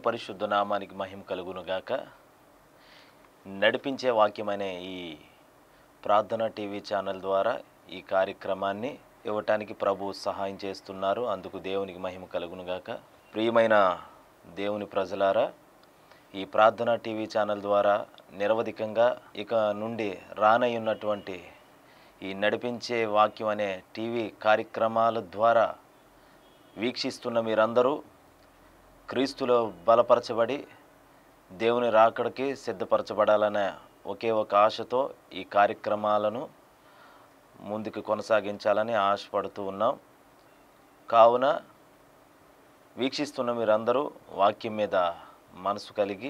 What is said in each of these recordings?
పరిశుద్ధ నామానికి మహిమ కలుగునుగాక నడిపించే వాక్యం అనే ఈ ప్రార్థన టీవీ ఛానల్ ద్వారా ఈ కార్యక్రమాన్ని ఇవ్వటానికి ప్రభు సహాయం చేస్తున్నారు అందుకు దేవునికి మహిమ కలుగునుగాక ప్రియమైన దేవుని ప్రజలారా ఈ ప్రార్థన టీవీ ఛానల్ ద్వారా నిరవధికంగా ఇక నుండి రానయ్యున్నటువంటి ఈ నడిపించే వాక్యం అనే టీవీ కార్యక్రమాల ద్వారా వీక్షిస్తున్న మీరందరూ క్రీస్తులో బలపరచబడి దేవుని రాకడికి సిద్ధపరచబడాలనే ఒకే ఒక ఆశతో ఈ కార్యక్రమాలను ముందుకు కొనసాగించాలని ఆశపడుతూ ఉన్నాం కావున వీక్షిస్తున్న మీరందరూ వాక్యం మీద మనసు కలిగి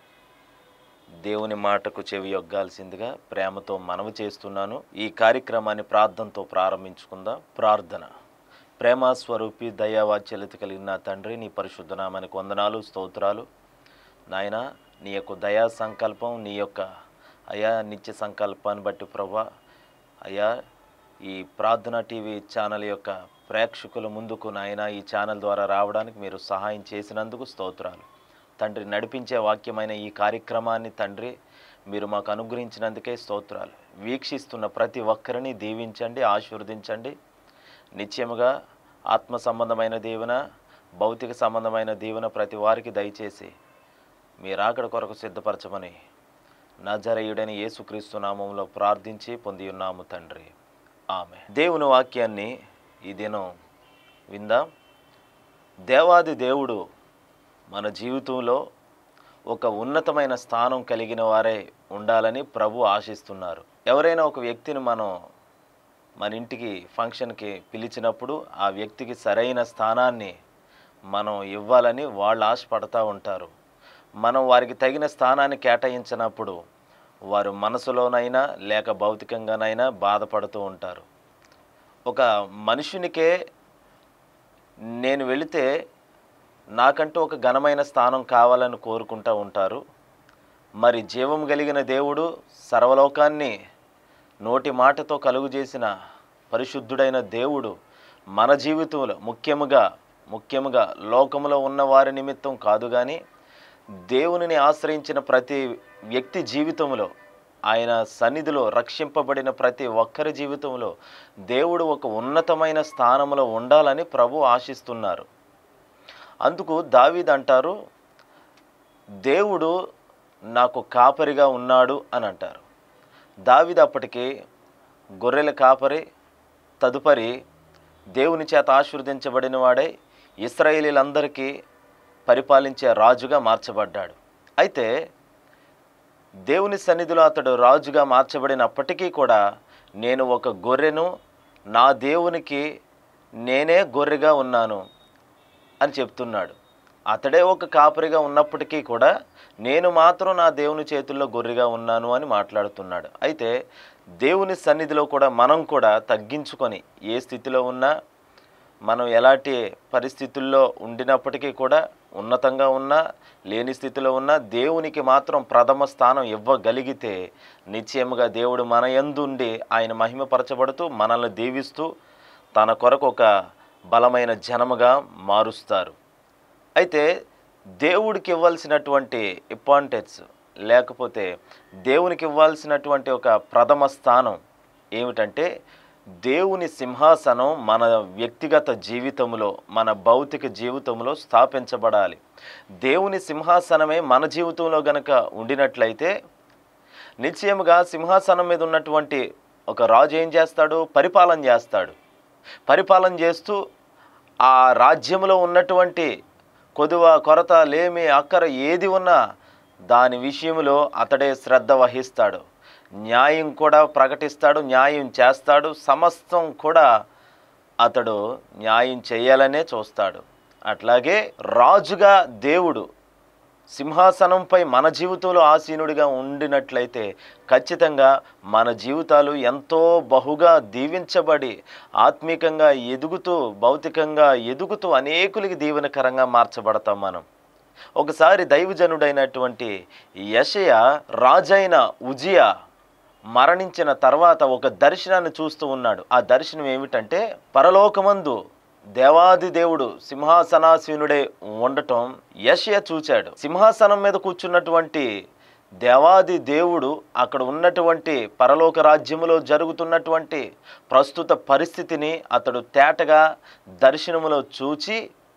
దేవుని మాటకు చెవి యొగ్గాల్సిందిగా ప్రేమతో మనవి చేస్తున్నాను ఈ కార్యక్రమాన్ని ప్రార్థనతో ప్రారంభించుకుందాం ప్రార్థన ప్రేమ స్వరూపి దయావాచ్యలత కలిగిన నా తండ్రి నీ పరిశుద్ధ నామానికి వందనాలు స్తోత్రాలు నాయన నీ యొక్క దయా సంకల్పం నీ యొక్క అయా నిత్య సంకల్పాన్ని బట్టి ప్రభా అయ్యా ఈ ప్రార్థన టీవీ ఛానల్ యొక్క ప్రేక్షకుల ముందుకు నాయన ఈ ఛానల్ ద్వారా రావడానికి మీరు సహాయం చేసినందుకు స్తోత్రాలు తండ్రి నడిపించే వాక్యమైన ఈ కార్యక్రమాన్ని తండ్రి మీరు మాకు అనుగ్రహించినందుకే స్తోత్రాలు వీక్షిస్తున్న ప్రతి ఒక్కరిని దీవించండి ఆశీర్వదించండి నిత్యముగా ఆత్మ సంబంధమైన దీవెన భౌతిక సంబంధమైన దీవెన ప్రతి వారికి దయచేసి మీ రాకడ కొరకు సిద్ధపరచమని నజరయుడని యేసుక్రీస్తు నామంలో ప్రార్థించి పొంది ఉన్నాము తండ్రి ఆమె దేవుని వాక్యాన్ని ఈ దినం విందాం దేవాది దేవుడు మన జీవితంలో ఒక ఉన్నతమైన స్థానం కలిగిన వారే ఉండాలని ప్రభు ఆశిస్తున్నారు ఎవరైనా ఒక వ్యక్తిని మనం మన ఇంటికి ఫంక్షన్కి పిలిచినప్పుడు ఆ వ్యక్తికి సరైన స్థానాన్ని మనం ఇవ్వాలని వాళ్ళు ఆశపడతా ఉంటారు మనం వారికి తగిన స్థానాన్ని కేటాయించినప్పుడు వారు మనసులోనైనా లేక భౌతికంగానైనా బాధపడుతూ ఉంటారు ఒక మనుషునికే నేను వెళితే నాకంటూ ఒక ఘనమైన స్థానం కావాలని కోరుకుంటూ ఉంటారు మరి జీవం కలిగిన దేవుడు సర్వలోకాన్ని నోటి మాటతో కలుగు చేసిన పరిశుద్ధుడైన దేవుడు మన జీవితంలో ముఖ్యముగా ముఖ్యముగా లోకములో ఉన్న వారి నిమిత్తం కాదు కానీ దేవునిని ఆశ్రయించిన ప్రతి వ్యక్తి జీవితంలో ఆయన సన్నిధిలో రక్షింపబడిన ప్రతి ఒక్కరి జీవితంలో దేవుడు ఒక ఉన్నతమైన స్థానంలో ఉండాలని ప్రభు ఆశిస్తున్నారు అందుకు దావీద్ అంటారు దేవుడు నాకు కాపరిగా ఉన్నాడు అని అంటారు దావీద్ అప్పటికి గొర్రెల కాపరి తదుపరి దేవుని చేత ఆశీర్వదించబడిన వాడై ఇస్రాయేలీలందరికీ పరిపాలించే రాజుగా మార్చబడ్డాడు అయితే దేవుని సన్నిధిలో అతడు రాజుగా మార్చబడినప్పటికీ కూడా నేను ఒక గొర్రెను నా దేవునికి నేనే గొర్రెగా ఉన్నాను అని చెప్తున్నాడు అతడే ఒక కాపరిగా ఉన్నప్పటికీ కూడా నేను మాత్రం నా దేవుని చేతుల్లో గొర్రెగా ఉన్నాను అని మాట్లాడుతున్నాడు అయితే దేవుని సన్నిధిలో కూడా మనం కూడా తగ్గించుకొని ఏ స్థితిలో ఉన్నా మనం ఎలాంటి పరిస్థితుల్లో ఉండినప్పటికీ కూడా ఉన్నతంగా ఉన్నా లేని స్థితిలో ఉన్నా దేవునికి మాత్రం ప్రథమ స్థానం ఇవ్వగలిగితే నిశ్చయముగా దేవుడు మన యందుండి ఆయన మహిమపరచబడుతూ మనల్ని దీవిస్తూ తన కొరకు ఒక బలమైన జనముగా మారుస్తారు అయితే దేవుడికి ఇవ్వాల్సినటువంటి ఇంపార్టెన్స్ లేకపోతే దేవునికి ఇవ్వాల్సినటువంటి ఒక ప్రథమ స్థానం ఏమిటంటే దేవుని సింహాసనం మన వ్యక్తిగత జీవితంలో మన భౌతిక జీవితంలో స్థాపించబడాలి దేవుని సింహాసనమే మన జీవితంలో గనక ఉండినట్లయితే నిశ్చయముగా సింహాసనం మీద ఉన్నటువంటి ఒక రాజు ఏం చేస్తాడు పరిపాలన చేస్తాడు పరిపాలన చేస్తూ ఆ రాజ్యంలో ఉన్నటువంటి కొదువ కొరత లేమి అక్కర ఏది ఉన్నా దాని విషయంలో అతడే శ్రద్ధ వహిస్తాడు న్యాయం కూడా ప్రకటిస్తాడు న్యాయం చేస్తాడు సమస్తం కూడా అతడు న్యాయం చేయాలనే చూస్తాడు అట్లాగే రాజుగా దేవుడు సింహాసనంపై మన జీవితంలో ఆసీనుడిగా ఉండినట్లయితే ఖచ్చితంగా మన జీవితాలు ఎంతో బహుగా దీవించబడి ఆత్మీకంగా ఎదుగుతూ భౌతికంగా ఎదుగుతూ అనేకులకి దీవెనకరంగా మార్చబడతాం మనం ఒకసారి దైవజనుడైనటువంటి యషయ రాజైన ఉజియా మరణించిన తర్వాత ఒక దర్శనాన్ని చూస్తూ ఉన్నాడు ఆ దర్శనం ఏమిటంటే పరలోకమందు దేవాది దేవుడు సింహాసనాసీనుడే ఉండటం యషయ చూచాడు సింహాసనం మీద కూర్చున్నటువంటి దేవాది దేవుడు అక్కడ ఉన్నటువంటి పరలోక రాజ్యములో జరుగుతున్నటువంటి ప్రస్తుత పరిస్థితిని అతడు తేటగా దర్శనములో చూచి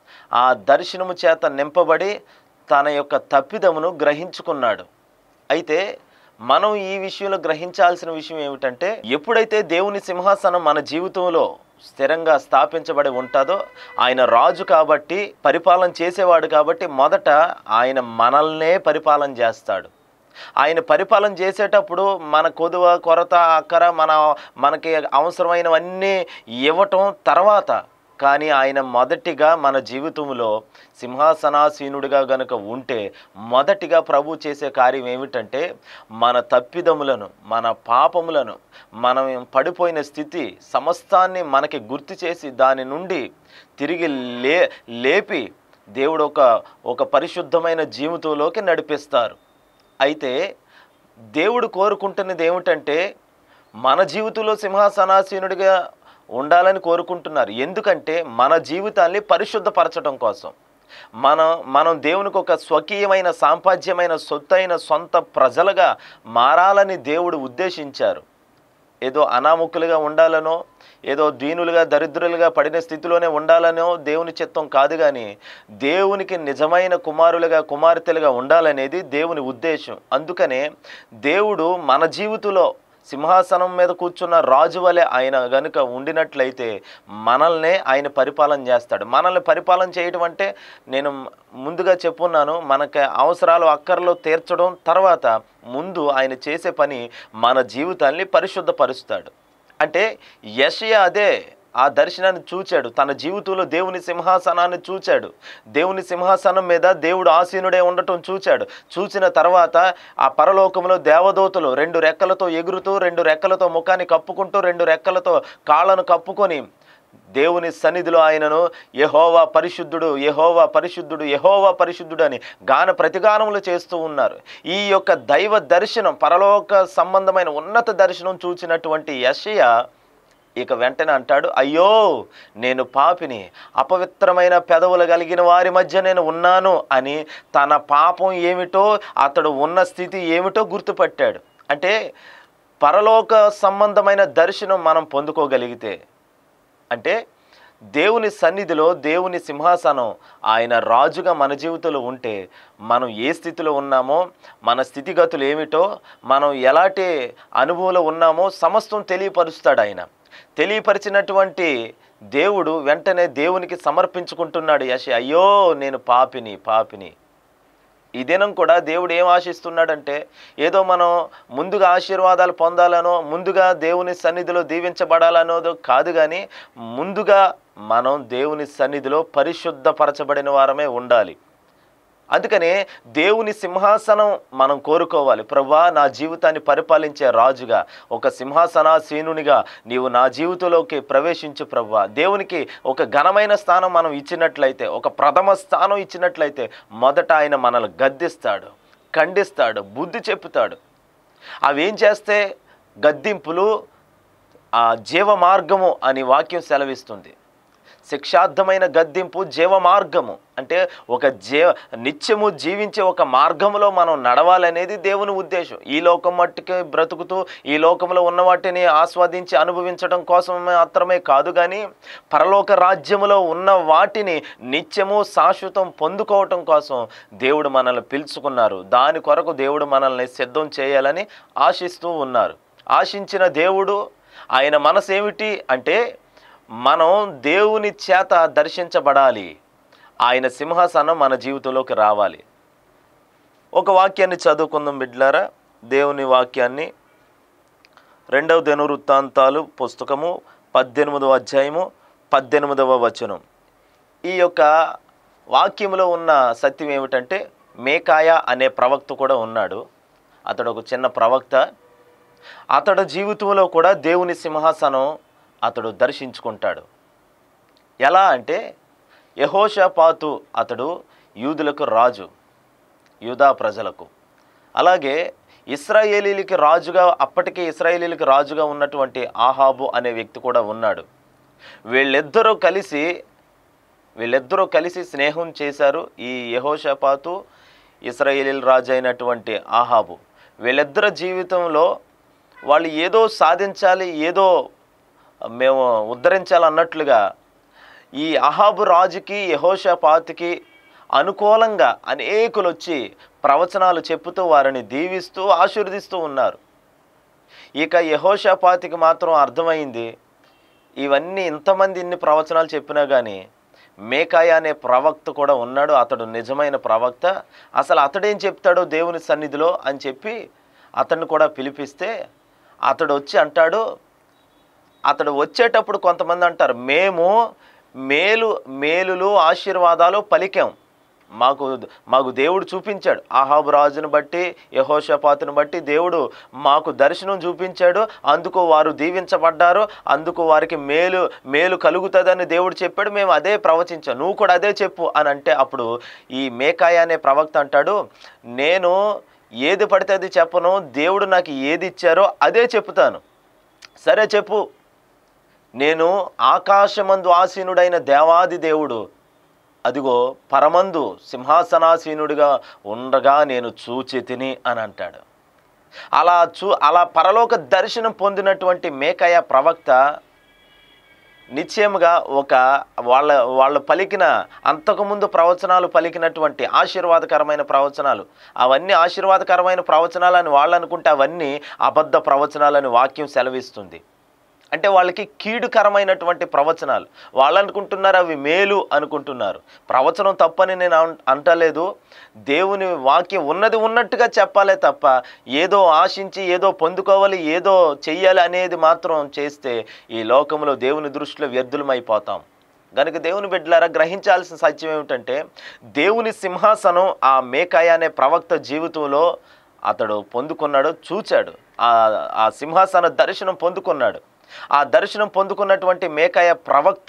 ఆ దర్శనము చేత నింపబడి తన యొక్క తప్పిదమును గ్రహించుకున్నాడు అయితే మనం ఈ విషయంలో గ్రహించాల్సిన విషయం ఏమిటంటే ఎప్పుడైతే దేవుని సింహాసనం మన జీవితంలో స్థిరంగా స్థాపించబడి ఉంటుందో ఆయన రాజు కాబట్టి పరిపాలన చేసేవాడు కాబట్టి మొదట ఆయన మనల్నే పరిపాలన చేస్తాడు ఆయన పరిపాలన చేసేటప్పుడు మన కొదువ కొరత అక్కర మన మనకి అవసరమైనవన్నీ ఇవ్వటం తర్వాత కానీ ఆయన మొదటిగా మన జీవితంలో సింహాసనాసీనుడిగా గనుక ఉంటే మొదటిగా ప్రభు చేసే కార్యం ఏమిటంటే మన తప్పిదములను మన పాపములను మనం పడిపోయిన స్థితి సమస్తాన్ని మనకి గుర్తు చేసి దాని నుండి తిరిగి లే లేపి దేవుడు ఒక ఒక పరిశుద్ధమైన జీవితంలోకి నడిపిస్తారు అయితే దేవుడు కోరుకుంటున్నది ఏమిటంటే మన జీవితంలో సింహాసనాసీనుడిగా ఉండాలని కోరుకుంటున్నారు ఎందుకంటే మన జీవితాన్ని పరిశుద్ధపరచడం కోసం మనం మనం దేవునికి ఒక స్వకీయమైన సాంపాద్యమైన సొత్తైన సొంత ప్రజలుగా మారాలని దేవుడు ఉద్దేశించారు ఏదో అనాముకులుగా ఉండాలనో ఏదో దీనులుగా దరిద్రులుగా పడిన స్థితిలోనే ఉండాలనో దేవుని చిత్తం కాదు కానీ దేవునికి నిజమైన కుమారులుగా కుమార్తెలుగా ఉండాలనేది దేవుని ఉద్దేశం అందుకనే దేవుడు మన జీవితంలో సింహాసనం మీద కూర్చున్న రాజు వలె ఆయన గనుక ఉండినట్లయితే మనల్నే ఆయన పరిపాలన చేస్తాడు మనల్ని పరిపాలన చేయడం అంటే నేను ముందుగా చెప్పున్నాను మనకి అవసరాలు అక్కర్లు తీర్చడం తర్వాత ముందు ఆయన చేసే పని మన జీవితాన్ని పరిశుద్ధపరుస్తాడు అంటే యషయ అదే ఆ దర్శనాన్ని చూచాడు తన జీవితంలో దేవుని సింహాసనాన్ని చూచాడు దేవుని సింహాసనం మీద దేవుడు ఆసీనుడే ఉండటం చూచాడు చూసిన తర్వాత ఆ పరలోకంలో దేవదూతలు రెండు రెక్కలతో ఎగురుతూ రెండు రెక్కలతో ముఖాన్ని కప్పుకుంటూ రెండు రెక్కలతో కాళ్ళను కప్పుకొని దేవుని సన్నిధిలో ఆయనను యహోవా పరిశుద్ధుడు యహోవా పరిశుద్ధుడు యహోవా పరిశుద్ధుడు అని గాన ప్రతిగానములు చేస్తూ ఉన్నారు ఈ యొక్క దైవ దర్శనం పరలోక సంబంధమైన ఉన్నత దర్శనం చూచినటువంటి యషయ ఇక వెంటనే అంటాడు అయ్యో నేను పాపిని అపవిత్రమైన పెదవులు కలిగిన వారి మధ్య నేను ఉన్నాను అని తన పాపం ఏమిటో అతడు ఉన్న స్థితి ఏమిటో గుర్తుపట్టాడు అంటే పరలోక సంబంధమైన దర్శనం మనం పొందుకోగలిగితే అంటే దేవుని సన్నిధిలో దేవుని సింహాసనం ఆయన రాజుగా మన జీవితంలో ఉంటే మనం ఏ స్థితిలో ఉన్నామో మన స్థితిగతులు ఏమిటో మనం ఎలాంటి అనుభవంలో ఉన్నామో సమస్తం తెలియపరుస్తాడు ఆయన తెలియపరిచినటువంటి దేవుడు వెంటనే దేవునికి సమర్పించుకుంటున్నాడు యశ అయ్యో నేను పాపిని పాపిని ఈ దినం కూడా దేవుడు ఏం ఆశిస్తున్నాడంటే ఏదో మనం ముందుగా ఆశీర్వాదాలు పొందాలనో ముందుగా దేవుని సన్నిధిలో దీవించబడాలనోదో కాదు కానీ ముందుగా మనం దేవుని సన్నిధిలో పరిశుద్ధపరచబడిన వారమే ఉండాలి అందుకనే దేవుని సింహాసనం మనం కోరుకోవాలి ప్రభా నా జీవితాన్ని పరిపాలించే రాజుగా ఒక సింహాసనాసీనునిగా నీవు నా జీవితంలోకి ప్రవేశించు ప్రభా దేవునికి ఒక ఘనమైన స్థానం మనం ఇచ్చినట్లయితే ఒక ప్రథమ స్థానం ఇచ్చినట్లయితే మొదట ఆయన మనల్ని గద్దిస్తాడు ఖండిస్తాడు బుద్ధి చెప్పుతాడు అవేం చేస్తే గద్దింపులు ఆ జీవ మార్గము అని వాక్యం సెలవిస్తుంది శిక్షార్థమైన గద్దింపు జీవ మార్గము అంటే ఒక జీవ నిత్యము జీవించే ఒక మార్గములో మనం నడవాలనేది దేవుని ఉద్దేశం ఈ లోకం మట్టుకే బ్రతుకుతూ ఈ లోకంలో ఉన్న వాటిని ఆస్వాదించి అనుభవించడం కోసం మాత్రమే కాదు కానీ పరలోక రాజ్యములో ఉన్న వాటిని నిత్యము శాశ్వతం పొందుకోవటం కోసం దేవుడు మనల్ని పిలుచుకున్నారు దాని కొరకు దేవుడు మనల్ని సిద్ధం చేయాలని ఆశిస్తూ ఉన్నారు ఆశించిన దేవుడు ఆయన మనసు ఏమిటి అంటే మనం దేవుని చేత దర్శించబడాలి ఆయన సింహాసనం మన జీవితంలోకి రావాలి ఒక వాక్యాన్ని చదువుకుందాం బిడ్లారా దేవుని వాక్యాన్ని రెండవ దినవృత్తాంతాలు పుస్తకము పద్దెనిమిదవ అధ్యాయము పద్దెనిమిదవ వచనం ఈ యొక్క వాక్యములో ఉన్న సత్యం ఏమిటంటే మేకాయ అనే ప్రవక్త కూడా ఉన్నాడు అతడు ఒక చిన్న ప్రవక్త అతడు జీవితంలో కూడా దేవుని సింహాసనం అతడు దర్శించుకుంటాడు ఎలా అంటే యహోషపాతు అతడు యూదులకు రాజు యూదా ప్రజలకు అలాగే ఇస్రాయేలీలకి రాజుగా అప్పటికే ఇస్రాయేలీలకి రాజుగా ఉన్నటువంటి ఆహాబు అనే వ్యక్తి కూడా ఉన్నాడు వీళ్ళిద్దరూ కలిసి వీళ్ళిద్దరూ కలిసి స్నేహం చేశారు ఈ యహోషపాతు ఇస్రాయేలీల రాజు అయినటువంటి ఆహాబు వీళ్ళిద్దరి జీవితంలో వాళ్ళు ఏదో సాధించాలి ఏదో మేము ఉద్ధరించాలి అన్నట్లుగా ఈ అహాబు రాజుకి యహోషపాతుకి అనుకూలంగా అనేకులు వచ్చి ప్రవచనాలు చెప్పుతూ వారిని దీవిస్తూ ఆశీర్వదిస్తూ ఉన్నారు ఇక యహోషపాతికి మాత్రం అర్థమైంది ఇవన్నీ ఇంతమంది ఇన్ని ప్రవచనాలు చెప్పినా కానీ మేకాయ అనే ప్రవక్త కూడా ఉన్నాడు అతడు నిజమైన ప్రవక్త అసలు అతడేం చెప్తాడో దేవుని సన్నిధిలో అని చెప్పి అతన్ని కూడా పిలిపిస్తే అతడు వచ్చి అంటాడు అతడు వచ్చేటప్పుడు కొంతమంది అంటారు మేము మేలు మేలులు ఆశీర్వాదాలు పలికాం మాకు మాకు దేవుడు చూపించాడు ఆహాబు రాజును బట్టి యహోషపాతుని బట్టి దేవుడు మాకు దర్శనం చూపించాడు అందుకు వారు దీవించబడ్డారు అందుకు వారికి మేలు మేలు కలుగుతుందని దేవుడు చెప్పాడు మేము అదే ప్రవచించాం నువ్వు కూడా అదే చెప్పు అని అంటే అప్పుడు ఈ మేకాయ అనే ప్రవక్త అంటాడు నేను ఏది పడితే అది చెప్పను దేవుడు నాకు ఏది ఇచ్చారో అదే చెప్తాను సరే చెప్పు నేను ఆకాశమందు ఆసీనుడైన దేవాది దేవుడు అదిగో పరమందు సింహాసనాసీనుడిగా ఉండగా నేను చూచి తిని అని అంటాడు అలా చూ అలా పరలోక దర్శనం పొందినటువంటి మేకయ ప్రవక్త నిశ్చయముగా ఒక వాళ్ళ వాళ్ళు పలికిన అంతకుముందు ప్రవచనాలు పలికినటువంటి ఆశీర్వాదకరమైన ప్రవచనాలు అవన్నీ ఆశీర్వాదకరమైన ప్రవచనాలు అని వాళ్ళు అనుకుంటే అవన్నీ అబద్ధ ప్రవచనాలని వాక్యం సెలవిస్తుంది అంటే వాళ్ళకి కీడుకరమైనటువంటి ప్రవచనాలు వాళ్ళు అనుకుంటున్నారు అవి మేలు అనుకుంటున్నారు ప్రవచనం తప్పని నేను అన్- అంటలేదు దేవుని వాక్యం ఉన్నది ఉన్నట్టుగా చెప్పాలే తప్ప ఏదో ఆశించి ఏదో పొందుకోవాలి ఏదో చెయ్యాలి అనేది మాత్రం చేస్తే ఈ లోకంలో దేవుని దృష్టిలో వ్యర్థులమైపోతాం కనుక దేవుని బిడ్డలారా గ్రహించాల్సిన సత్యం ఏమిటంటే దేవుని సింహాసనం ఆ మేకాయ అనే ప్రవక్త జీవితంలో అతడు పొందుకున్నాడు చూచాడు ఆ ఆ సింహాసన దర్శనం పొందుకున్నాడు ఆ దర్శనం పొందుకున్నటువంటి మేకాయ ప్రవక్త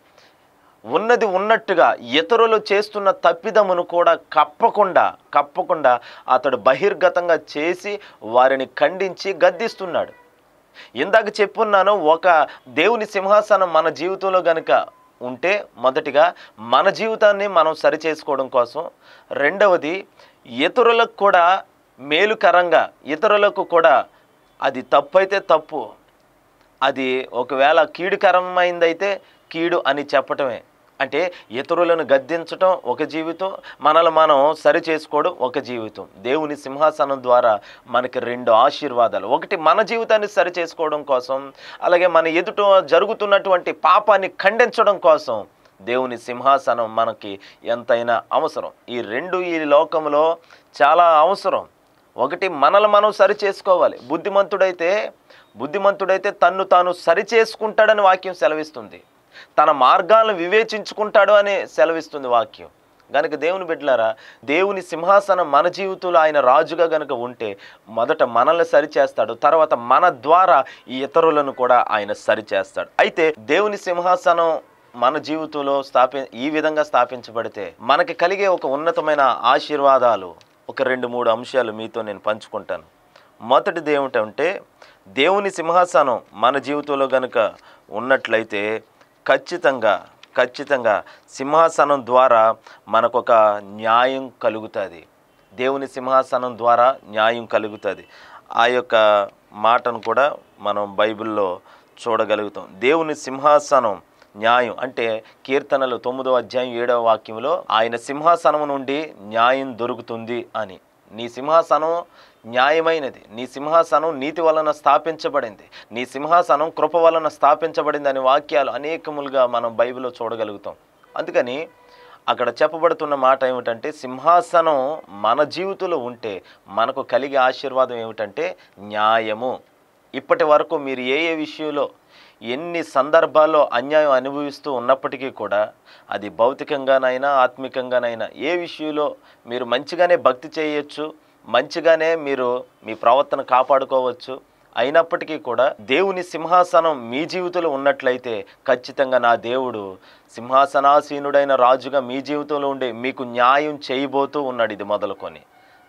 ఉన్నది ఉన్నట్టుగా ఇతరులు చేస్తున్న తప్పిదమును కూడా కప్పకుండా కప్పకుండా అతడు బహిర్గతంగా చేసి వారిని ఖండించి గద్దిస్తున్నాడు ఇందాక చెప్పున్నాను ఒక దేవుని సింహాసనం మన జీవితంలో గనుక ఉంటే మొదటిగా మన జీవితాన్ని మనం సరిచేసుకోవడం కోసం రెండవది ఇతరులకు కూడా మేలుకరంగా ఇతరులకు కూడా అది తప్పు అయితే తప్పు అది ఒకవేళ కీడుకరమైందైతే కీడు అని చెప్పటమే అంటే ఇతరులను గద్దించటం ఒక జీవితం మనల్ని మనం సరి చేసుకోవడం ఒక జీవితం దేవుని సింహాసనం ద్వారా మనకి రెండు ఆశీర్వాదాలు ఒకటి మన జీవితాన్ని సరి చేసుకోవడం కోసం అలాగే మన ఎదుట జరుగుతున్నటువంటి పాపాన్ని ఖండించడం కోసం దేవుని సింహాసనం మనకి ఎంతైనా అవసరం ఈ రెండు ఈ లోకంలో చాలా అవసరం ఒకటి మనల్ని మనం సరి చేసుకోవాలి బుద్ధిమంతుడైతే బుద్ధిమంతుడైతే తన్ను తాను సరి చేసుకుంటాడని వాక్యం సెలవిస్తుంది తన మార్గాలను వివేచించుకుంటాడు అని సెలవిస్తుంది వాక్యం గనుక దేవుని బిడ్డలారా దేవుని సింహాసనం మన జీవితంలో ఆయన రాజుగా గనుక ఉంటే మొదట మనల్ని సరిచేస్తాడు తర్వాత మన ద్వారా ఈ ఇతరులను కూడా ఆయన సరిచేస్తాడు అయితే దేవుని సింహాసనం మన జీవితంలో స్థాపి ఈ విధంగా స్థాపించబడితే మనకి కలిగే ఒక ఉన్నతమైన ఆశీర్వాదాలు ఒక రెండు మూడు అంశాలు మీతో నేను పంచుకుంటాను మొదటిది ఏమిటంటే దేవుని సింహాసనం మన జీవితంలో గనుక ఉన్నట్లయితే ఖచ్చితంగా ఖచ్చితంగా సింహాసనం ద్వారా మనకొక న్యాయం కలుగుతుంది దేవుని సింహాసనం ద్వారా న్యాయం కలుగుతుంది ఆ యొక్క మాటను కూడా మనం బైబిల్లో చూడగలుగుతాం దేవుని సింహాసనం న్యాయం అంటే కీర్తనలు తొమ్మిదో అధ్యాయం ఏడవ వాక్యంలో ఆయన సింహాసనం నుండి న్యాయం దొరుకుతుంది అని నీ సింహాసనం న్యాయమైనది నీ సింహాసనం నీతి వలన స్థాపించబడింది నీ సింహాసనం కృప వలన స్థాపించబడింది అనే వాక్యాలు అనేకములుగా మనం బైబిల్లో చూడగలుగుతాం అందుకని అక్కడ చెప్పబడుతున్న మాట ఏమిటంటే సింహాసనం మన జీవితంలో ఉంటే మనకు కలిగే ఆశీర్వాదం ఏమిటంటే న్యాయము ఇప్పటి వరకు మీరు ఏ ఏ విషయంలో ఎన్ని సందర్భాల్లో అన్యాయం అనుభవిస్తూ ఉన్నప్పటికీ కూడా అది భౌతికంగానైనా ఆత్మికంగానైనా ఏ విషయంలో మీరు మంచిగానే భక్తి చేయొచ్చు మంచిగానే మీరు మీ ప్రవర్తన కాపాడుకోవచ్చు అయినప్పటికీ కూడా దేవుని సింహాసనం మీ జీవితంలో ఉన్నట్లయితే ఖచ్చితంగా నా దేవుడు సింహాసనాసీనుడైన రాజుగా మీ జీవితంలో ఉండే మీకు న్యాయం చేయబోతూ ఉన్నాడు ఇది మొదలుకొని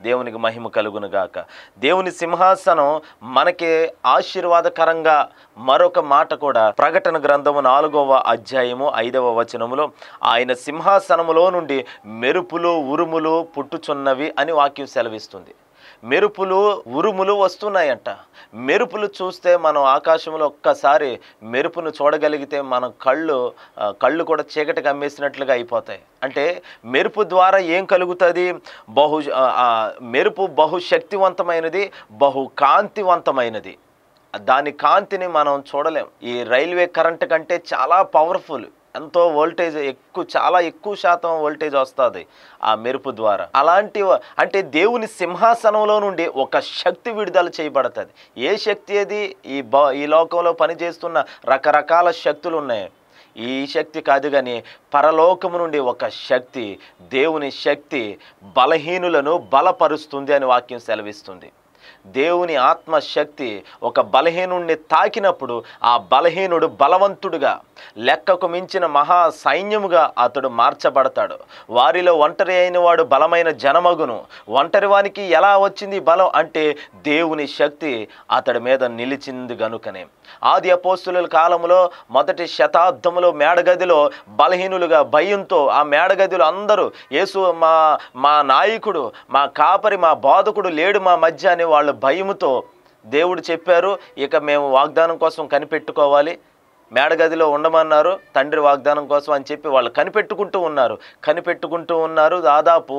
దేవునికి మహిమ కలుగును గాక దేవుని సింహాసనం మనకి ఆశీర్వాదకరంగా మరొక మాట కూడా ప్రకటన గ్రంథము నాలుగవ అధ్యాయము ఐదవ వచనములో ఆయన సింహాసనములో నుండి మెరుపులు ఉరుములు పుట్టుచున్నవి అని వాక్యం సెలవిస్తుంది మెరుపులు ఉరుములు వస్తున్నాయంట మెరుపులు చూస్తే మనం ఆకాశంలో ఒక్కసారి మెరుపును చూడగలిగితే మన కళ్ళు ఆ, కళ్ళు కూడా చీకటి కమ్మేసినట్లుగా అయిపోతాయి అంటే మెరుపు ద్వారా ఏం కలుగుతుంది బహు ఆ, ఆ, మెరుపు బహుశక్తివంతమైనది బహు కాంతివంతమైనది దాని కాంతిని మనం చూడలేం ఈ రైల్వే కరెంట్ కంటే చాలా పవర్ఫుల్ ఎంతో వోల్టేజ్ ఎక్కువ చాలా ఎక్కువ శాతం వోల్టేజ్ వస్తుంది ఆ మెరుపు ద్వారా అలాంటి వ- అంటే దేవుని సింహాసనంలో నుండి ఒక శక్తి విడుదల చేయబడుతుంది ఏ శక్తి అది ఈ బ ఈ లోకంలో పనిచేస్తున్న రకరకాల శక్తులు ఉన్నాయి ఈ శక్తి కాదు కానీ పరలోకము నుండి ఒక శక్తి దేవుని శక్తి బలహీనులను బలపరుస్తుంది అని వాక్యం సెలవిస్తుంది దేవుని ఆత్మశక్తి ఒక బలహీనుడిని తాకినప్పుడు ఆ బలహీనుడు బలవంతుడుగా లెక్కకు మించిన మహా సైన్యముగా అతడు మార్చబడతాడు వారిలో ఒంటరి అయిన వాడు బలమైన జనమగును ఒంటరి వానికి ఎలా వచ్చింది ఈ బలం అంటే దేవుని శక్తి అతడి మీద నిలిచింది గనుకనే ఆది అపోస్తుల కాలంలో మొదటి శతాబ్దములో మేడగదిలో బలహీనులుగా భయంతో ఆ మేడగదిలో అందరూ యేసు మా మా నాయకుడు మా కాపరి మా బాధకుడు లేడు మా మధ్య అని వాళ్ళు భయముతో దేవుడు చెప్పారు ఇక మేము వాగ్దానం కోసం కనిపెట్టుకోవాలి మేడగదిలో ఉండమన్నారు తండ్రి వాగ్దానం కోసం అని చెప్పి వాళ్ళు కనిపెట్టుకుంటూ ఉన్నారు కనిపెట్టుకుంటూ ఉన్నారు దాదాపు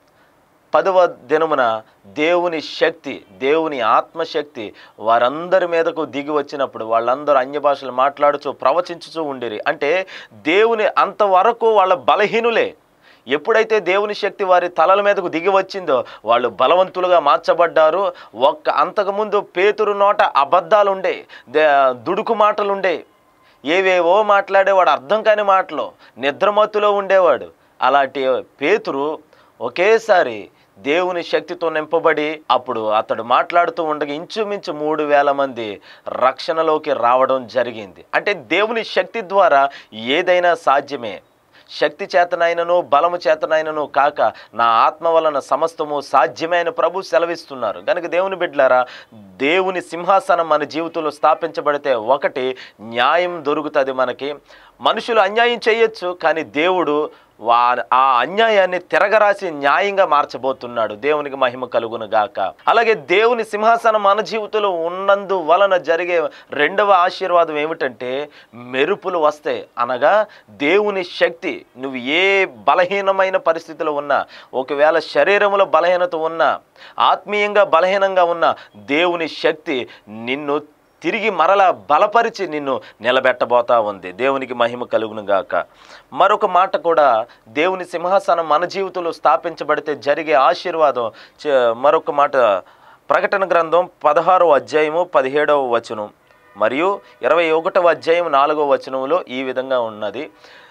పదవ దినమున దేవుని శక్తి దేవుని ఆత్మశక్తి వారందరి మీదకు దిగి వచ్చినప్పుడు వాళ్ళందరూ అన్య భాషలు మాట్లాడుచూ ప్రవచించుచూ ఉండిరి అంటే దేవుని అంతవరకు వాళ్ళ బలహీనులే ఎప్పుడైతే దేవుని శక్తి వారి తలల మీదకు దిగి వచ్చిందో వాళ్ళు బలవంతులుగా మార్చబడ్డారు ఒక్క అంతకుముందు పేతురు నోట అబద్ధాలు ఉండే దే- దుడుకు మాటలు ఉండే ఏవేవో మాట్లాడేవాడు అర్థం కాని మాటలు నిద్రమత్తులో ఉండేవాడు అలాంటి పేతురు ఒకేసారి దేవుని శక్తితో నింపబడి అప్పుడు అతడు మాట్లాడుతూ ఉండగా ఇంచుమించు మూడు వేల మంది రక్షణలోకి రావడం జరిగింది అంటే దేవుని శక్తి ద్వారా ఏదైనా సాధ్యమే శక్తి చేతనైనను బలము చేతనైనను కాక నా ఆత్మ వలన సమస్తము సాధ్యమైన ప్రభు సెలవిస్తున్నారు కనుక దేవుని బిడ్డలారా దేవుని సింహాసనం మన జీవితంలో స్థాపించబడితే ఒకటి న్యాయం దొరుకుతుంది మనకి మనుషులు అన్యాయం చేయొచ్చు కానీ దేవుడు వా ఆ అన్యాయాన్ని తిరగరాసి న్యాయంగా మార్చబోతున్నాడు దేవునికి మహిమ కలుగును గాక అలాగే దేవుని సింహాసనం మన జీవితంలో ఉన్నందు వలన జరిగే రెండవ ఆశీర్వాదం ఏమిటంటే మెరుపులు వస్తాయి అనగా దేవుని శక్తి నువ్వు ఏ బలహీనమైన పరిస్థితిలో ఉన్నా ఒకవేళ శరీరంలో బలహీనత ఉన్నా ఆత్మీయంగా బలహీనంగా ఉన్న దేవుని శక్తి నిన్ను తిరిగి మరలా బలపరిచి నిన్ను నిలబెట్టబోతా ఉంది దేవునికి మహిమ కలుగును గాక మరొక మాట కూడా దేవుని సింహాసనం మన జీవితంలో స్థాపించబడితే జరిగే ఆశీర్వాదం చ- మరొక మాట ప్రకటన గ్రంథం పదహారో అధ్యాయము పదిహేడవ వచనం మరియు ఇరవై ఒకటవ అధ్యాయం నాలుగవ వచనంలో ఈ విధంగా ఉన్నది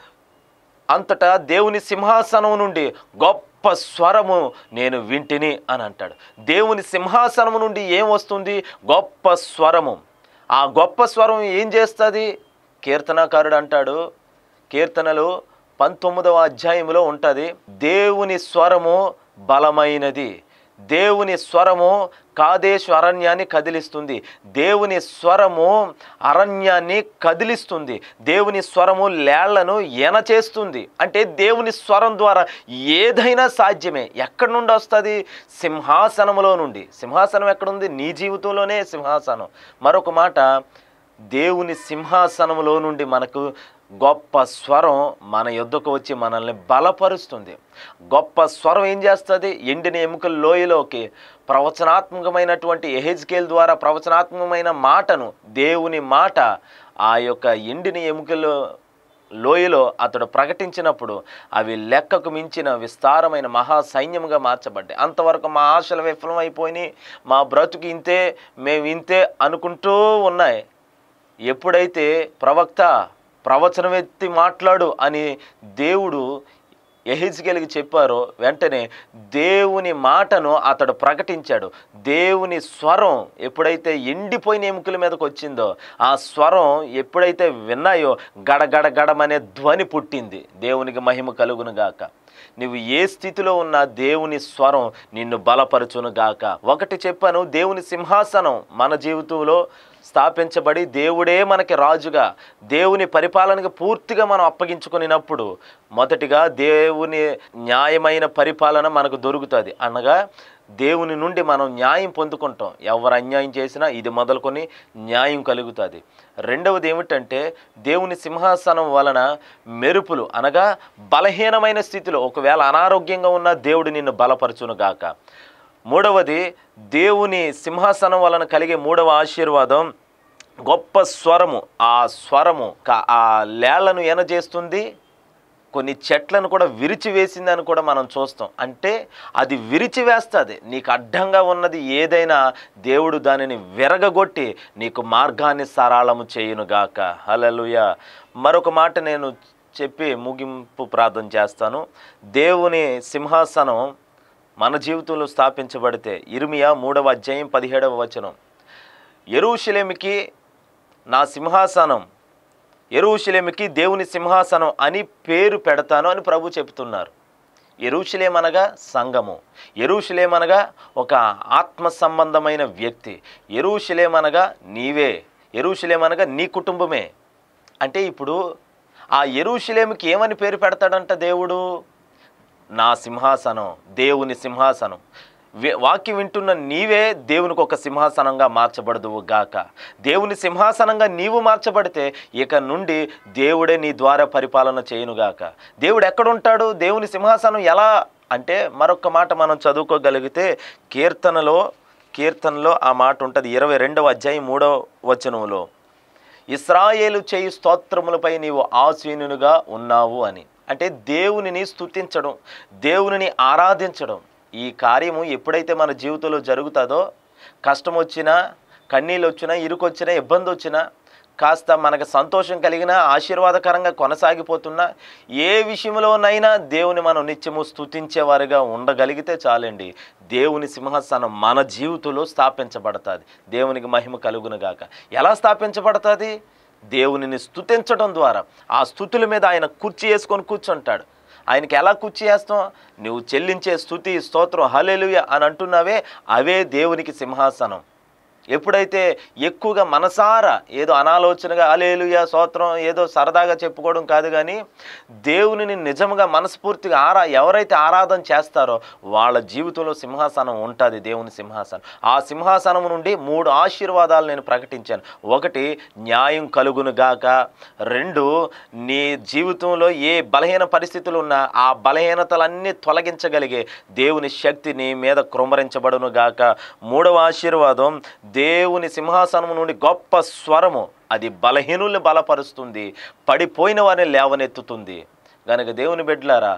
అంతటా దేవుని సింహాసనం నుండి గొప్ప స్వరము నేను వింటిని అని అంటాడు దేవుని సింహాసనం నుండి ఏం వస్తుంది గొప్ప స్వరము ఆ గొప్ప స్వరం ఏం చేస్తుంది కీర్తనాకారుడు అంటాడు కీర్తనలు పంతొమ్మిదవ అధ్యాయంలో ఉంటుంది దేవుని స్వరము బలమైనది దేవుని స్వరము కాదేశు అరణ్యాన్ని కదిలిస్తుంది దేవుని స్వరము అరణ్యాన్ని కదిలిస్తుంది దేవుని స్వరము లేళ్లను ఎనచేస్తుంది అంటే దేవుని స్వరం ద్వారా ఏదైనా సాధ్యమే ఎక్కడి నుండి వస్తుంది సింహాసనములో నుండి సింహాసనం ఎక్కడుంది నీ జీవితంలోనే సింహాసనం మరొక మాట దేవుని సింహాసనములో నుండి మనకు గొప్ప స్వరం మన యుద్ధకు వచ్చి మనల్ని బలపరుస్తుంది గొప్ప స్వరం ఏం చేస్తుంది ఎండిన ఎముకల లోయలోకి ప్రవచనాత్మకమైనటువంటి ఎహెజ్కేల్ ద్వారా ప్రవచనాత్మకమైన మాటను దేవుని మాట ఆ యొక్క ఎండిన ఎముకలు లోయలో అతడు ప్రకటించినప్పుడు అవి లెక్కకు మించిన విస్తారమైన మహా సైన్యముగా మార్చబడ్డాయి అంతవరకు మా ఆశలు విఫలమైపోయినాయి మా బ్రతుకు ఇంతే మేము ఇంతే అనుకుంటూ ఉన్నాయి ఎప్పుడైతే ప్రవక్త ప్రవచనం ఎత్తి మాట్లాడు అని దేవుడు ఎహిజ్కేలుకి చెప్పారో వెంటనే దేవుని మాటను అతడు ప్రకటించాడు దేవుని స్వరం ఎప్పుడైతే ఎండిపోయిన ఎముకల మీదకి వచ్చిందో ఆ స్వరం ఎప్పుడైతే విన్నాయో గడగడ గడమనే ధ్వని పుట్టింది దేవునికి మహిమ కలుగును గాక నువ్వు ఏ స్థితిలో ఉన్నా దేవుని స్వరం నిన్ను బలపరచును గాక ఒకటి చెప్పాను దేవుని సింహాసనం మన జీవితంలో స్థాపించబడి దేవుడే మనకి రాజుగా దేవుని పరిపాలనకు పూర్తిగా మనం అప్పగించుకునినప్పుడు మొదటిగా దేవుని న్యాయమైన పరిపాలన మనకు దొరుకుతుంది అనగా దేవుని నుండి మనం న్యాయం పొందుకుంటాం ఎవరు అన్యాయం చేసినా ఇది మొదలుకొని న్యాయం కలుగుతుంది రెండవది ఏమిటంటే దేవుని సింహాసనం వలన మెరుపులు అనగా బలహీనమైన స్థితిలో ఒకవేళ అనారోగ్యంగా ఉన్న దేవుడు నిన్ను బలపరచును గాక మూడవది దేవుని సింహాసనం వలన కలిగే మూడవ ఆశీర్వాదం గొప్ప స్వరము ఆ స్వరము క- ఆ లేళ్లను ఎనజేస్తుంది కొన్ని చెట్లను కూడా విరిచివేసిందని కూడా మనం చూస్తాం అంటే అది విరిచివేస్తుంది నీకు అడ్డంగా ఉన్నది ఏదైనా దేవుడు దానిని విరగగొట్టి నీకు మార్గాన్ని సరళము చేయునుగాక హలలుయ మరొక మాట నేను చెప్పి ముగింపు ప్రార్థన చేస్తాను దేవుని సింహాసనం మన జీవితంలో స్థాపించబడితే ఇర్మియా మూడవ అధ్యాయం పదిహేడవ వచనం ఎరుషలేమికి నా సింహాసనం ఎరుషలేమికి దేవుని సింహాసనం అని పేరు పెడతాను అని ప్రభు చెప్తున్నారు ఎరుషలేం అనగా సంఘము ఎరుషలేం అనగా ఒక ఆత్మ సంబంధమైన వ్యక్తి ఎరుషలేం అనగా నీవే ఎరుషలేం అనగా నీ కుటుంబమే అంటే ఇప్పుడు ఆ ఎరుషలేమికి ఏమని పేరు పెడతాడంట దేవుడు నా సింహాసనం దేవుని సింహాసనం వి- వాక్యం వింటున్న నీవే దేవునికి ఒక సింహాసనంగా మార్చబడదువు గాక దేవుని సింహాసనంగా నీవు మార్చబడితే ఇక నుండి దేవుడే నీ ద్వారా పరిపాలన చేయునుగాక దేవుడు ఎక్కడుంటాడు దేవుని సింహాసనం ఎలా అంటే మరొక మాట మనం చదువుకోగలిగితే కీర్తనలో కీర్తనలో ఆ మాట ఉంటుంది ఇరవై రెండవ అధ్యాయం మూడవ వచనంలో ఇస్రాయేలు చేయు స్తోత్రములపై నీవు ఆసీనునిగా ఉన్నావు అని అంటే దేవునిని స్తుతించడం దేవునిని ఆరాధించడం ఈ కార్యము ఎప్పుడైతే మన జీవితంలో జరుగుతుందో కష్టం వచ్చినా కన్నీళ్ళు వచ్చినా ఇరుకొచ్చినా ఇబ్బంది వచ్చినా కాస్త మనకు సంతోషం కలిగిన ఆశీర్వాదకరంగా కొనసాగిపోతున్నా ఏ విషయంలోనైనా దేవుని మనం నిత్యము స్తుతించేవారిగా ఉండగలిగితే చాలండి దేవుని సింహాసనం మన జీవితంలో స్థాపించబడుతుంది దేవునికి మహిమ కలుగునుగాక ఎలా స్థాపించబడుతుంది దేవునిని స్తుతించడం ద్వారా ఆ స్థుతుల మీద ఆయన కుర్చీ వేసుకొని కూర్చుంటాడు ఆయనకి ఎలా కుర్చీ వేస్తాం నువ్వు చెల్లించే స్థుతి స్తోత్రం హల్లెలూయా అని అంటున్నావే అవే దేవునికి సింహాసనం ఎప్పుడైతే ఎక్కువగా మనసారా ఏదో అనాలోచనగా అలేలుయా స్తోత్రం ఏదో సరదాగా చెప్పుకోవడం కాదు కానీ దేవునిని నిజంగా మనస్ఫూర్తిగా ఆరా ఎవరైతే ఆరాధన చేస్తారో వాళ్ళ జీవితంలో సింహాసనం ఉంటుంది దేవుని సింహాసనం ఆ సింహాసనం నుండి మూడు ఆశీర్వాదాలు నేను ప్రకటించాను ఒకటి న్యాయం కలుగును గాక రెండు నీ జీవితంలో ఏ బలహీన పరిస్థితులు ఉన్నా ఆ బలహీనతలన్నీ తొలగించగలిగే దేవుని శక్తి నీ మీద కృమరించబడును గాక మూడవ ఆశీర్వాదం దేవుని సింహాసనం నుండి గొప్ప స్వరము అది బలహీనుల్ని బలపరుస్తుంది పడిపోయిన వారిని లేవనెత్తుతుంది గనుక దేవుని బిడ్డలారా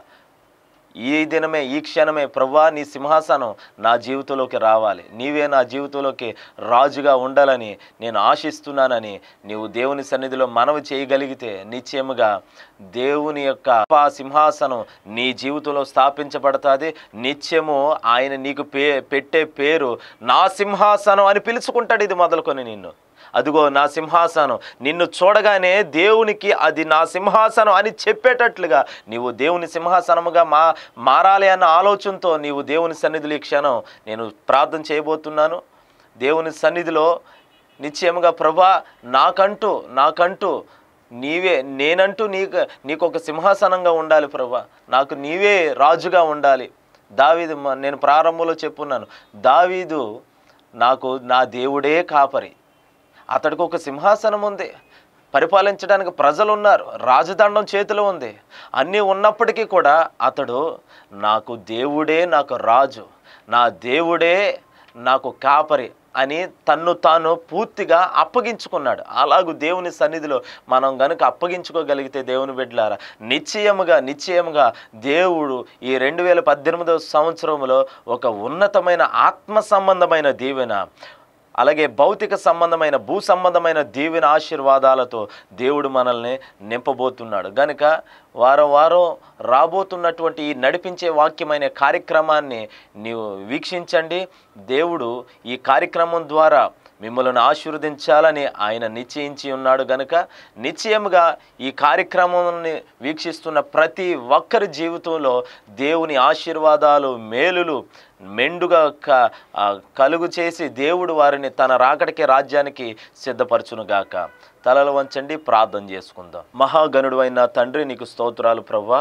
ఈ దినమే ఈ క్షణమే ప్రవ్వా నీ సింహాసనం నా జీవితంలోకి రావాలి నీవే నా జీవితంలోకి రాజుగా ఉండాలని నేను ఆశిస్తున్నానని నీవు దేవుని సన్నిధిలో మనవి చేయగలిగితే నిశ్చయముగా దేవుని యొక్క ఆ సింహాసనం నీ జీవితంలో స్థాపించబడుతుంది నిత్యము ఆయన నీకు పే పెట్టే పేరు నా సింహాసనం అని పిలుచుకుంటాడు ఇది మొదలుకొని నిన్ను అదిగో నా సింహాసనం నిన్ను చూడగానే దేవునికి అది నా సింహాసనం అని చెప్పేటట్లుగా నీవు దేవుని సింహాసనముగా మా మారాలి అన్న ఆలోచనతో నీవు దేవుని సన్నిధిలో ఈ క్షణం నేను ప్రార్థన చేయబోతున్నాను దేవుని సన్నిధిలో నిశ్చయముగా ప్రభా నాకంటూ నాకంటూ నీవే నేనంటూ నీకు నీకు ఒక సింహాసనంగా ఉండాలి ప్రభా నాకు నీవే రాజుగా ఉండాలి దావీదు మ- నేను ప్రారంభంలో చెప్పున్నాను దావీదు నాకు నా దేవుడే కాపరి అతడికి ఒక సింహాసనం ఉంది పరిపాలించడానికి ప్రజలు ఉన్నారు రాజదండం చేతిలో ఉంది అన్నీ ఉన్నప్పటికీ కూడా అతడు నాకు దేవుడే నాకు రాజు నా దేవుడే నాకు కాపరి అని తన్ను తాను పూర్తిగా అప్పగించుకున్నాడు అలాగూ దేవుని సన్నిధిలో మనం గనుక అప్పగించుకోగలిగితే దేవుని బిడ్డలారా నిశ్చయముగా నిశ్చయముగా దేవుడు ఈ రెండు వేల పద్దెనిమిదవ సంవత్సరంలో ఒక ఉన్నతమైన ఆత్మ సంబంధమైన దీవెన అలాగే భౌతిక సంబంధమైన భూ సంబంధమైన దీవెన ఆశీర్వాదాలతో దేవుడు మనల్ని నింపబోతున్నాడు గనుక వారం వారం రాబోతున్నటువంటి ఈ నడిపించే వాక్యమైన కార్యక్రమాన్ని నీవు వీక్షించండి దేవుడు ఈ కార్యక్రమం ద్వారా మిమ్మల్ని ఆశీర్వదించాలని ఆయన నిశ్చయించి ఉన్నాడు గనుక నిశ్చయముగా ఈ కార్యక్రమాన్ని వీక్షిస్తున్న ప్రతి ఒక్కరి జీవితంలో దేవుని ఆశీర్వాదాలు మేలులు మెండుగా క ఆ, కలుగు చేసి దేవుడు వారిని తన రాకడికి రాజ్యానికి సిద్ధపరచునుగాక తలలు వంచండి ప్రార్థన చేసుకుందాం మహాగణుడు అయిన తండ్రి నీకు స్తోత్రాలు ప్రవ్వా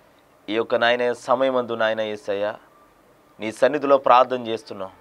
ఈ యొక్క నాయన సమయమందు నాయన ఏసయ్య నీ సన్నిధిలో ప్రార్థన చేస్తున్నాం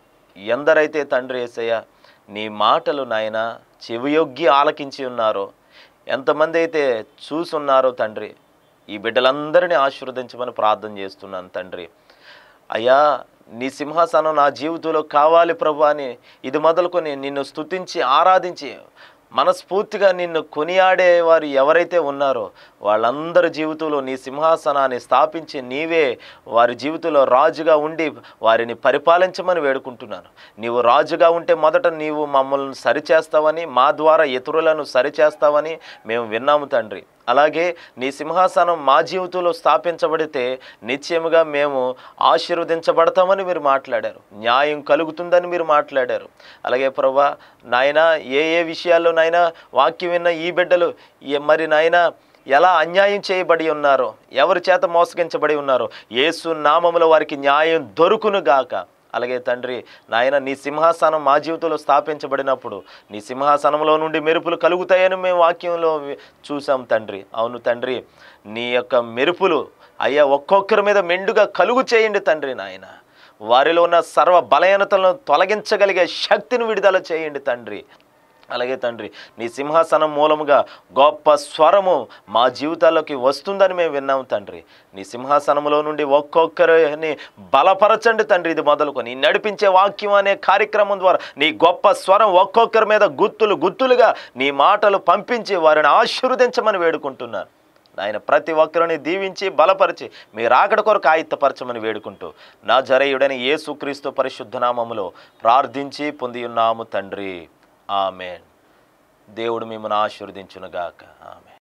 ఎందరైతే తండ్రి ఏసయ్య నీ మాటలు నాయన చెవియొగ్గి ఆలకించి ఉన్నారో ఎంతమంది అయితే చూసున్నారో తండ్రి ఈ బిడ్డలందరినీ ఆశీర్వదించమని ప్రార్థన చేస్తున్నాను తండ్రి అయ్యా నీ సింహాసనం నా జీవితంలో కావాలి ప్రభు అని ఇది మొదలుకొని నిన్ను స్తుతించి ఆరాధించి మనస్ఫూర్తిగా నిన్ను కొనియాడే వారు ఎవరైతే ఉన్నారో వాళ్ళందరి జీవితంలో నీ సింహాసనాన్ని స్థాపించి నీవే వారి జీవితంలో రాజుగా ఉండి వారిని పరిపాలించమని వేడుకుంటున్నాను నీవు రాజుగా ఉంటే మొదట నీవు మమ్మల్ని సరిచేస్తావని మా ద్వారా ఇతరులను సరిచేస్తావని మేము విన్నాము తండ్రి అలాగే నీ సింహాసనం మా జీవితంలో స్థాపించబడితే నిశ్చయముగా మేము ఆశీర్వదించబడతామని మీరు మాట్లాడారు న్యాయం కలుగుతుందని మీరు మాట్లాడారు అలాగే ప్రభా నాయన ఏ ఏ విషయాల్లో నాయన వాక్యం విన్న ఈ బిడ్డలు ఏ- మరి నాయన ఎలా అన్యాయం చేయబడి ఉన్నారో ఎవరి చేత మోసగించబడి ఉన్నారో యేసు నామములో వారికి న్యాయం దొరుకును గాక అలాగే తండ్రి నాయన నీ సింహాసనం మా జీవితంలో స్థాపించబడినప్పుడు నీ సింహాసనంలో నుండి మెరుపులు కలుగుతాయని మేము వాక్యంలో వి- చూసాం తండ్రి అవును తండ్రి నీ యొక్క మెరుపులు అయ్యా ఒక్కొక్కరి మీద మెండుగా కలుగు చేయండి తండ్రి నాయన వారిలో ఉన్న సర్వ బలహీనతలను తొలగించగలిగే శక్తిని విడుదల చేయండి తండ్రి అలాగే తండ్రి నీ సింహాసనం మూలముగా గొప్ప స్వరము మా జీవితాల్లోకి వస్తుందని మేము విన్నాం తండ్రి నీ సింహాసనంలో నుండి ఒక్కొక్కరిని బలపరచండి తండ్రి ఇది మొదలుకొని ఈ నడిపించే వాక్యం అనే కార్యక్రమం ద్వారా నీ గొప్ప స్వరం ఒక్కొక్కరి మీద గుత్తులు గుత్తులుగా నీ మాటలు పంపించి వారిని ఆశీర్వదించమని వేడుకుంటున్నాను ఆయన ప్రతి ఒక్కరిని దీవించి బలపరిచి మీ రాకడ కొరకు ఆయుత్తపరచమని వేడుకుంటూ నా జరయుడని యేసుక్రీస్తు పరిశుద్ధ నామములో ప్రార్థించి పొంది ఉన్నాము తండ్రి ఆమెన్ దేవుడు మిమ్మల్ని ఆశీర్వదించునుగాక ఆమె